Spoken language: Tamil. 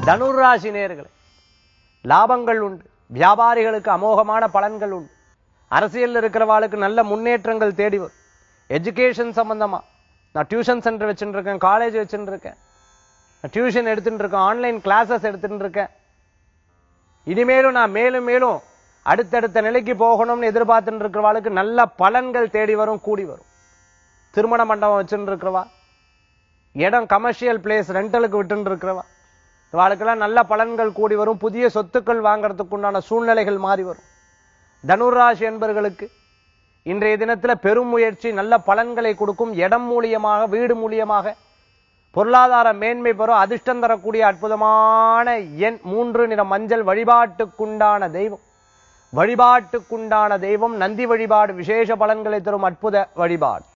தனுராசி நேர்களே லாபங்கள் உண்டு வியாபாரிகளுக்கு அமோகமான பலன்கள் உண்டு அரசியல்ல இருக்கிறவாளுக்கு நல்ல முன்னேற்றங்கள் தேடி வரும் எஜுகேஷன் சம்பந்தமா நான் டியூஷன் சென்டர் வச்சுட்டு இருக்கேன் காலேஜ் வச்சுட்டு இருக்கேன் நான் டியூஷன் எடுத்துட்டு இருக்கேன் ஆன்லைன் கிளாஸஸ் எடுத்துட்டு இருக்கேன் இனிமேலும் நான் மேலும் மேலும் அடுத்தடுத்த நிலைக்கு போகணும்னு எதிர்பார்த்துட்டு இருக்கிறவாளுக்கு நல்ல பலன்கள் தேடி வரும் கூடி வரும் திருமண மண்டபம் வச்சுட்டு இருக்கிறவா இடம் கமர்ஷியல் பிளேஸ் ரெண்டலுக்கு விட்டுன்னு இருக்கிறவா இவாளுக்கெல்லாம் நல்ல பலன்கள் கூடி வரும் புதிய சொத்துக்கள் வாங்குறதுக்கு உண்டான சூழ்நிலைகள் மாறி வரும் தனுராசி என்பர்களுக்கு இன்றைய தினத்துல பெரும் முயற்சி நல்ல பலன்களை கொடுக்கும் இடம் மூலியமாக வீடு மூலியமாக பொருளாதார மேன்மை பெறும் அதிர்ஷ்டம் தரக்கூடிய அற்புதமான எண் மூன்று நிற மஞ்சள் வழிபாட்டுக்குண்டான தெய்வம் வழிபாட்டுக்குண்டான தெய்வம் நந்தி வழிபாடு விசேஷ பலன்களை தரும் அற்புத வழிபாடு